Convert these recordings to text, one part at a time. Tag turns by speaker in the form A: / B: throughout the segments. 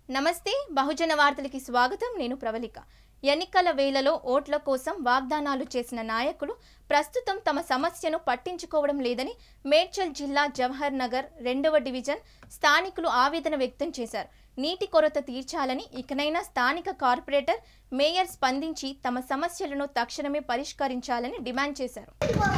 A: నమస్తే బహుజన వార్తలకి స్వాగతం నేను ప్రవళిక ఎన్నికల వేళలో ఓట్ల కోసం వాగ్దానాలు చేసిన నాయకులు ప్రస్తుతం తమ సమస్యను పట్టించుకోవడం లేదని మేడ్చల్ జిల్లా జవహర్ నగర్ రెండవ డివిజన్ స్థానికులు ఆవేదన వ్యక్తం చేశారు నీటి కొరత తీర్చాలని ఇకనైనా స్థానిక కార్పొరేటర్ మేయర్ స్పందించి తమ సమస్యలను తక్షణమే పరిష్కరించాలని డిమాండ్ చేశారు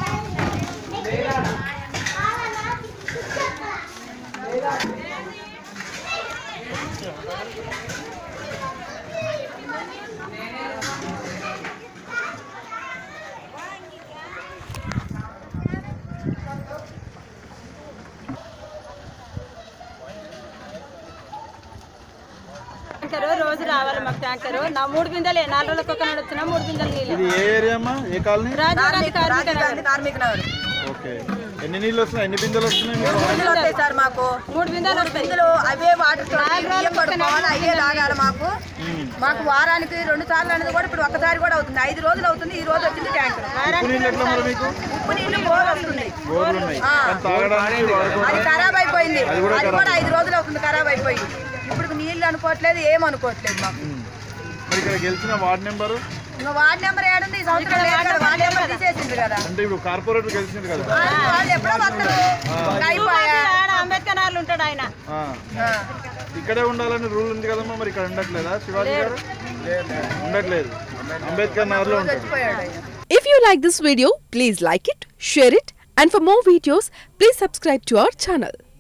B: ట్యాంకరు రోజు రావాలి మాకు ట్యాంకరు నా మూడు బిందెలే నాలుగు రోజులకు ఒక నాడు వచ్చిన మూడు బిందెలు నీళ్ళు
C: ఇది ఏ ఏరియా అమ్మా ఏ కాలనీ
B: రాజీవ్ గాంధీ కార్మిక నగర్.
D: కార్మిక నగర్
C: ఓకే ఎన్ని నీళ్ళు వస్తున్నాయి ఎన్ని బిందెలు వస్తున్నాయి మీకు
D: బిందులు వస్తాయి సార్ మాకు
B: మూడు బిందెలు వస్తాయి
D: బిందులు అవే వాటర్ బియ్యం పడుకోవాలి అవే తాగాలి మాకు మాకు వారానికి రెండు సార్లు అనేది కూడా ఇప్పుడు ఒక్కసారి కూడా అవుతుంది ఐదు రోజులు అవుతుంది ఈ రోజు వచ్చింది ట్యాంకర్
C: ఉప్పు నీళ్ళు ఎట్లా మరి మీకు
D: ఉప్పు నీళ్లు బోర్ వస్తుంది
C: బోర్లు ఉన్నాయి కానీ తాగడానికి వాడుకో
D: అది ఖరాబ్ అయిపోయింది
C: అది కూడా
D: అది కూడా ఐదు రోజులు అవుతుంది ఖరాబ్ అయిపోయి ఇప్పుడు నీళ్లు అనుకోవట్లేదు ఏం అనుకోవట్లేదు మాకు
C: మరి ఇక్కడ గెలిచిన వార్డ్ నెంబరు
D: ఇంకా వార్డ్ నెంబర్ ఏడుంది ఈ సంవత్సరం లేదు కదా, వార్డ్ నెంబర్ తీసేసింది కదా
C: అంటే ఇప్పుడు కార్పొరేటర్ గెలిచింది కదా
D: వాళ్ళు- వాళ్ళు ఎప్పుడో వస్తారు ఇంకా అయిపోయా
B: ఆడ అంబేద్కర్ నగర్లో ఉంటాడు ఆయన
C: ఆ.
D: ఆ.
C: ఇక్కడే ఉండాలని రూల్ ఉంది కదమ్మా మరి ఇక్కడ ఉండట్లేదా శివాజీ గారు ఉండట్లేదు అంబేద్కర్ నగర్లో ఉంటాడు
D: చచ్చిపోయాడు ఆయన.
E: If you like this video, please like it, share it, and for more videos, please subscribe to our channel.